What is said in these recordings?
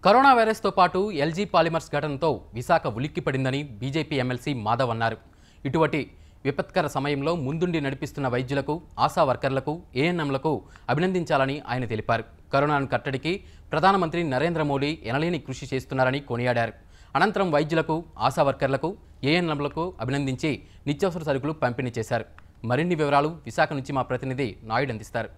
corona వైరస్తో పాటు LG polymers ఘటనతో విశాఖ ఉలిక్కిపడిందని బీజేపీ ఎమ్మెల్సీ మాధవ్ అన్నారు ఇటువంటి విపత్కర సమయంలో ముందుండి నడిపిస్తున్న వైద్యులకు ఆశా వర్కర్లకు ఏఎన్ఎంలకు అభినందించాలని ఆయన తెలిపారు కరోనాను కట్టడికి ప్రధానమంత్రి నరేంద్ర మోడీ ఎనలేని కృషి చేస్తున్నారని కొనియాడారు అనంతరం వైద్యులకు ఆశా వర్కర్లకు ఏఎన్ఎంలకు అభినందించి నిత్యావసర సరుకులు పంపిణీ చేశారు మరిన్ని వివరాలు విశాఖ నుంచి మా ప్రతినిధి నాయుడు అందిస్తారు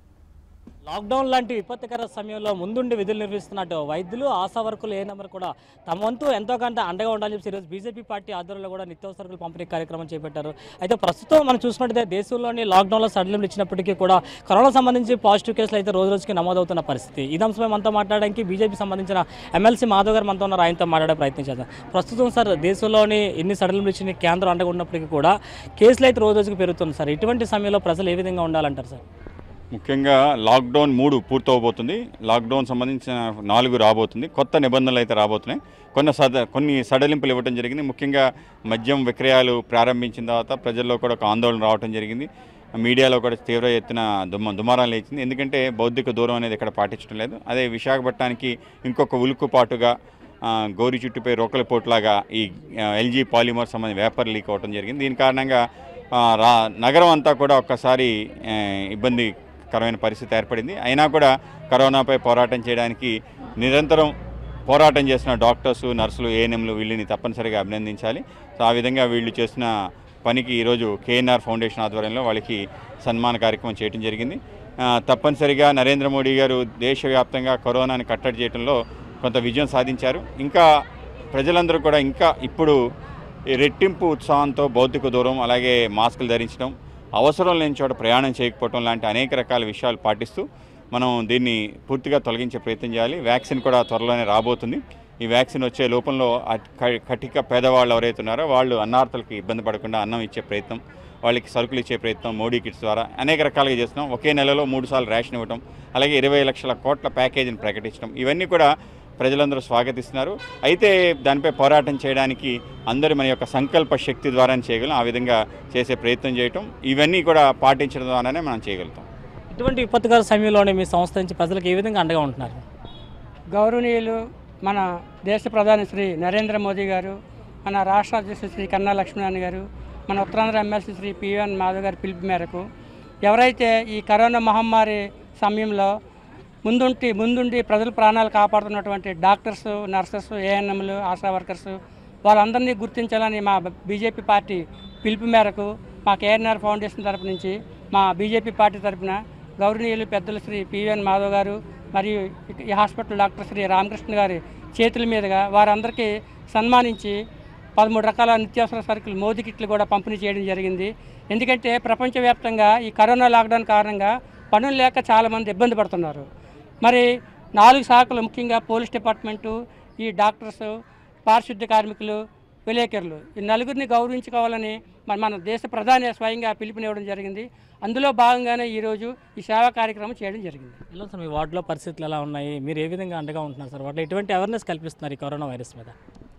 లాక్డౌన్ లాంటి విపత్కర సమయంలో ముందుండి విధులు నిర్వహిస్తున్నట్టు వైద్యులు ఆశా వర్కులు ఏ నెంబర్ కూడా తమ వంతు ఎంతో కొంత అండగా ఉండాలని చెప్పి ఈరోజు బీజేపీ పార్టీ ఆధ్వర్యంలో కూడా నిత్యావసరకులు పంపిణీ కార్యక్రమం చేపట్టారు అయితే ప్రస్తుతం మనం చూసినట్టయితే దేశంలోని లాక్డౌన్లో సడలింపులు ఇచ్చినప్పటికీ కూడా కరోనా సంబంధించి పాజిటివ్ కేసులు అయితే రోజు రోజుకి నమోదవుతున్న పరిస్థితి ఈ అంశంపై మనతో మాట్లాడడానికి బీజేపీ సంబంధించిన ఎమ్మెల్సీ మాధవ్ గారు మనతో ఉన్నారు ఆయనతో మాట్లాడే ప్రయత్నం చేద్దాం ప్రస్తుతం సార్ దేశంలోని ఎన్ని సడలింపులు ఇచ్చిన కేంద్రం అండగా ఉన్నప్పటికీ కూడా కేసులు అయితే రోజు రోజుకి పెరుగుతుంది సార్ ఇటువంటి సమయంలో ప్రజలు ఏ విధంగా ఉండాలంటారు సార్ ముఖ్యంగా లాక్డౌన్ మూడు పూర్తవబోతుంది లాక్డౌన్ సంబంధించిన నాలుగు రాబోతుంది కొత్త నిబంధనలు అయితే రాబోతున్నాయి కొన్ని సద కొన్ని సడలింపులు ఇవ్వడం జరిగింది ముఖ్యంగా మద్యం విక్రయాలు ప్రారంభించిన తర్వాత ప్రజల్లో కూడా ఒక ఆందోళన రావడం జరిగింది మీడియాలో కూడా తీవ్ర ఎత్తున దుమ్మ దుమారం లేచింది ఎందుకంటే బౌద్ధిక దూరం అనేది ఇక్కడ పాటించడం లేదు అదే విశాఖపట్నానికి ఇంకొక ఉలుకుపాటుగా ఆ, గోరి చుట్టుపై రోకల పోట్లాగా ఈ ఎల్జీ పాలిమర్ సంబంధించి వేపర్ లీక్ అవడం జరిగింది దీని కారణంగా ఆ, రా నగరం అంతా కూడా ఒక్కసారి ఆ, ఇబ్బందికరమైన పరిస్థితి ఏర్పడింది అయినా కూడా కరోనాపై పోరాటం చేయడానికి నిరంతరం పోరాటం చేసిన డాక్టర్స్ నర్సులు ఏఎన్ఎంలు వీళ్ళని తప్పనిసరిగా అభినందించాలి సో ఆ విధంగా వీళ్ళు చేసిన పనికి ఈరోజు కేఎన్ఆర్ ఫౌండేషన్ ఆధ్వర్యంలో వాళ్ళకి సన్మాన కార్యక్రమం చేయడం జరిగింది ఆ, తప్పనిసరిగా నరేంద్ర మోడీ గారు దేశవ్యాప్తంగా కరోనాని కట్టడి చేయడంలో కొంత విజయం సాధించారు ఇంకా ప్రజలందరూ కూడా ఇంకా ఇప్పుడు ఈ రెట్టింపు ఉత్సాహంతో భౌతిక దూరం అలాగే మాస్కులు ధరించడం అవసరం లేని చోట ప్రయాణం చేయకపోవడం లాంటి అనేక రకాల విషయాలు పాటిస్తూ మనం దీన్ని పూర్తిగా తొలగించే ప్రయత్నం చేయాలి వ్యాక్సిన్ కూడా త్వరలోనే రాబోతుంది ఈ వ్యాక్సిన్ వచ్చే లోపంలో అట్- క- కటిక పేదవాళ్ళు ఎవరైతే ఉన్నారో వాళ్ళు అన్నార్థులకి ఇబ్బంది పడకుండా అన్నం ఇచ్చే ప్రయత్నం వాళ్ళకి సరుకులు ఇచ్చే ప్రయత్నం మోడీ కిట్స్ ద్వారా అనేక రకాలుగా చేస్తున్నాం ఒకే నెలలో మూడు సార్లు రేషన్ ఇవ్వడం అలాగే ఇరవై లక్షల కోట్ల ప్యాకేజీని ప్రకటించడం ఇవన్నీ కూడా ప్రజలందరూ స్వాగతిస్తున్నారు అయితే దానిపై పోరాటం చేయడానికి అందరి మన యొక్క సంకల్ప శక్తి ద్వారా చేయగలం ఆ విధంగా చేసే ప్రయత్నం చేయటం ఇవన్నీ కూడా పాటించడం ద్వారానే మనం చేయగలుగుతాం ఇటువంటి విపత్కర సమయంలోనే మీ సంస్థ నుంచి ప్రజలకు ఏ విధంగా అండగా ఉంటున్నారు గౌరవనీయులు మన దేశ ప్రధాని శ్రీ నరేంద్ర మోదీ గారు మన రాష్ట్ర అధ్యక్షుడు శ్రీ కన్నా లక్ష్మీనారాయణ గారు మన ఉత్తరాంధ్ర ఎమ్మెల్సీ శ్రీ పివిఎన్ మాధవ్ గారి పిలుపు మేరకు ఎవరైతే ఈ కరోనా మహమ్మారి సమయంలో ముందుంటి ముందుండి ప్రజల ప్రాణాలు కాపాడుతున్నటువంటి డాక్టర్స్ నర్సెస్ ఏఎన్ఎంలు ఆశా వర్కర్స్ వాళ్ళందరినీ గుర్తించాలని మా బీజేపీ పార్టీ పిలుపు మేరకు మా కేఎన్ఆర్ ఫౌండేషన్ తరపు నుంచి మా బీజేపీ పార్టీ తరపున గౌరవనీయులు పెద్దలు శ్రీ పివిఎన్ మాధవ్ గారు మరియు ఈ హాస్పిటల్ డాక్టర్ శ్రీ రామకృష్ణ గారి చేతుల మీదుగా వారందరికీ సన్మానించి పదమూడు రకాల నిత్యావసర సరుకులు మోదీ కిట్లు కూడా పంపిణీ చేయడం జరిగింది ఎందుకంటే ప్రపంచవ్యాప్తంగా ఈ కరోనా లాక్డౌన్ కారణంగా పనులు లేక చాలామంది ఇబ్బంది పడుతున్నారు మరి నాలుగు శాఖలు ముఖ్యంగా పోలీస్ డిపార్ట్మెంటు ఈ డాక్టర్స్ పారిశుద్ధ్య కార్మికులు విలేకరులు ఈ నలుగురిని గౌరవించుకోవాలని మన మన దేశ ప్రధాని స్వయంగా పిలుపునివ్వడం జరిగింది అందులో భాగంగానే ఈరోజు ఈ సేవా కార్యక్రమం చేయడం జరిగింది ఎలా సార్ మీ వార్డులో పరిస్థితులు ఎలా ఉన్నాయి మీరు ఏ విధంగా అండగా ఉంటున్నారు సార్ వాటిలో ఎటువంటి అవేర్నెస్ కల్పిస్తున్నారు ఈ కరోనా వైరస్ మీద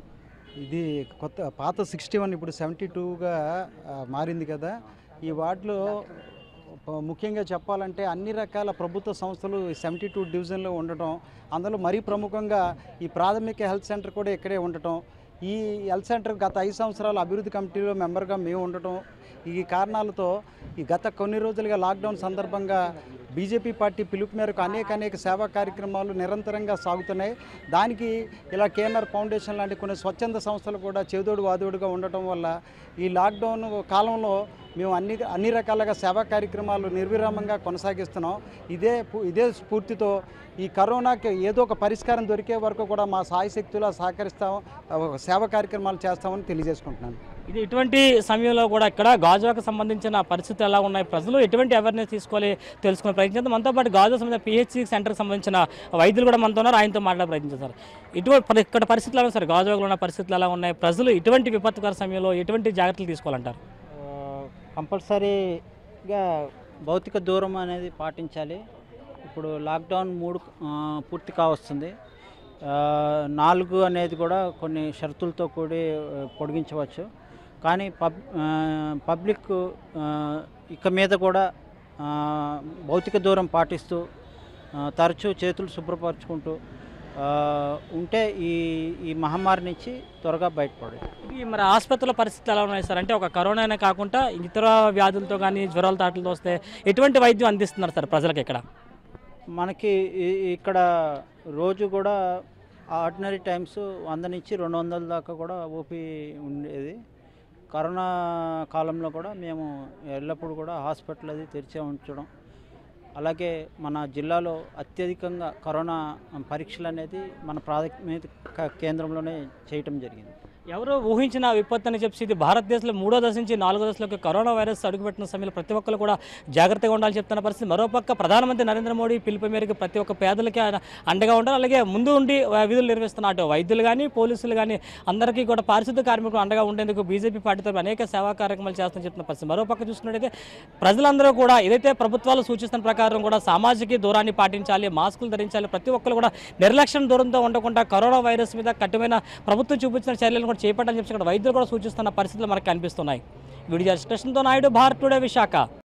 ఇది కొత్త పాత సిక్స్టీ వన్ ఇప్పుడు సెవెంటీ టూగా మారింది కదా ఈ వార్డులో ప- ముఖ్యంగా చెప్పాలంటే అన్ని రకాల ప్రభుత్వ సంస్థలు సెవెంటీ టూ డివిజన్లో ఉండటం అందులో మరీ ప్రముఖంగా ఈ ప్రాథమిక హెల్త్ సెంటర్ కూడా ఇక్కడే ఉండటం ఈ హెల్త్ సెంటర్ గత ఐదు సంవత్సరాలు అభివృద్ధి కమిటీలో మెంబర్గా మేము ఉండటం ఈ కారణాలతో ఈ గత కొన్ని రోజులుగా లాక్డౌన్ సందర్భంగా బీజేపీ పార్టీ పిలుపు మేరకు అనేక అనేక సేవా కార్యక్రమాలు నిరంతరంగా సాగుతున్నాయి దానికి ఇలా కేఎన్ఆర్ ఫౌండేషన్ లాంటి కొన్ని స్వచ్ఛంద సంస్థలు కూడా చేదోడు వాదోడుగా ఉండటం వల్ల ఈ లాక్డౌన్ కాలంలో మేము అన్ని అన్ని రకాలుగా సేవా కార్యక్రమాలు నిర్విరామంగా కొనసాగిస్తున్నాం ఇదే పు- ఇదే స్ఫూర్తితో ఈ కరోనాకి ఏదో ఒక పరిష్కారం దొరికే వరకు కూడా మా సాయశక్తులా సహకరిస్తాం ఆ, సేవా కార్యక్రమాలు చేస్తామని తెలియజేసుకుంటున్నాను ఇది ఇటువంటి సమయంలో కూడా ఇక్కడ గాజువాకు సంబంధించిన పరిస్థితులు ఎలా ఉన్నాయి ప్రజలు ఎటువంటి అవేర్నెస్ తీసుకోవాలి తెలుసుకునే ప్రయత్నించారు మనతో పాటు గాజు సంబంధించిన పిహెచ్సి సెంటర్కి సంబంధించిన వైద్యులు కూడా మనతో ఉన్నారు ఆయనతో మాట్లాడే ప్రయత్నించారు సార్ ఇటువంటి పరి- ఇక్కడ పరిస్థితులు ఎలా ఉన్నాయి సార్ గాజువాకలో ఉన్న పరిస్థితులు ఎలా ఉన్నాయి ప్రజలు ఇటువంటి విపత్తుకర సమయంలో ఎటువంటి జాగ్రత్తలు తీసుకోవాలంటారు కంపల్సరీగా భౌతిక దూరం అనేది పాటించాలి ఇప్పుడు లాక్డౌన్ మూడు ఆ, పూర్తి కావస్తుంది ఆ, నాలుగు అనేది కూడా కొన్ని షరతులతో కూడి ఆ, పొడిగించవచ్చు కానీ పబ్ ఆ, పబ్లిక్ ఆ, ఇక మీద కూడా ఆ, భౌతిక దూరం పాటిస్తూ ఆ, తరచూ చేతులు శుభ్రపరచుకుంటూ ఆ, ఉంటే ఈ ఈ మహమ్మారి నుంచి త్వరగా బయటపడచ్చు ఇది మరి ఆసుపత్రుల పరిస్థితి ఎలా ఉన్నాయి సార్ అంటే ఒక కరోనానే కాకుండా ఇతర వ్యాధులతో కానీ జ్వరాల తాటలతో వస్తే ఎటువంటి వైద్యం అందిస్తున్నారు సార్ ప్రజలకు ఇక్కడ మనకి ఈ- ఇక్కడ రోజు కూడా ఆర్డినరీ టైమ్స్ వంద నుంచి రెండు వందల దాకా కూడా ఓపీ ఉండేది కరోనా కాలంలో కూడా మేము ఎల్లప్పుడూ కూడా హాస్పిటల్ అది తెరిచే ఉంచడం అలాగే మన జిల్లాలో అత్యధికంగా కరోనా పరీక్షలు అనేది మన ప్రాథమిక కేంద్రంలోనే చేయటం జరిగింది ఎవరు ఊహించిన విపత్తు అని చెప్పి ఇది భారతదేశంలో మూడో దశ నుంచి నాలుగో దశలోకి కరోనా వైరస్ అడుగుపెట్టిన సమయంలో ప్రతి ఒక్కరు కూడా జాగ్రత్తగా ఉండాలని చెప్తున్న పరిస్థితి మరోపక్క ప్రధానమంత్రి నరేంద్ర మోడీ పిలుపు మేరకు ప్రతి ఒక్క పేదలకి ఆయన అండగా ఉండాలి అలాగే ముందు ఉండి ఆ, విధులు నిర్వహిస్తున్న అటు వైద్యులు కానీ పోలీసులు కానీ అందరికీ కూడా పారిశుద్ధ కార్మికులు అండగా ఉండేందుకు బీజేపీ పార్టీ తరఫున అనేక సేవా కార్యక్రమాలు చేస్తామని చెప్తున్న పరిస్థితి మరోపక్క చూసుకున్నట్టయితే ప్రజలందరూ కూడా ఏదైతే ప్రభుత్వాలు సూచిస్తున్న ప్రకారం కూడా సామాజిక దూరాన్ని పాటించాలి మాస్కులు ధరించాలి ప్రతి ఒక్కరు కూడా నిర్లక్ష్యం దూరంతో ఉండకుండా కరోనా వైరస్ మీద కఠినమైన ప్రభుత్వం చూపించిన చర్యలను కూడా చేపట్టాలని చెప్పి ఇక్కడ వైద్యులు కూడా సూచిస్తున్న పరిస్థితులు మనకు కనిపిస్తున్నాయి వీడియో స్టేషన్తో నాయుడు భారత్ టుడే విశాఖ